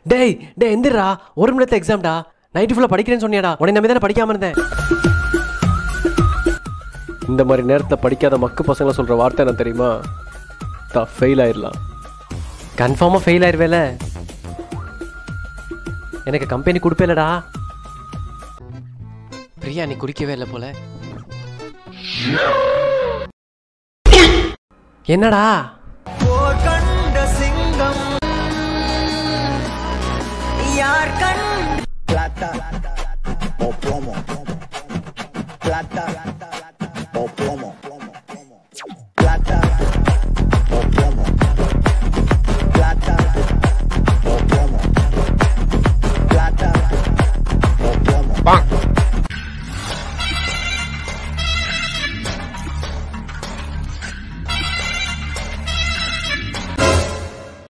டேய் டேய் எந்திரா ஒரு மணி நேரத்துல எக்ஸாம்டா நைட்டு ஃபுல்லாக படிக்கிறேன்னு சொன்னியாடா உடனே நம்பி தானே படிக்காம இருந்தேன் இந்த மாதிரி நேரத்தில் படிக்காத மக்கு பசங்களை சொல்கிற வார்த்தை என்ன தெரியுமா தான் ஃபெயில் ஆயிடலாம் கன்ஃபார்மாக ஃபெயில் ஆயிடுவேல எனக்கு கம்பெனி கொடுப்பேலடா பிரியா நீ குடிக்கவே இல்லை போல என்னடா போர் கண்ட சிங்கம் யார் கண் plata o plomo. Plata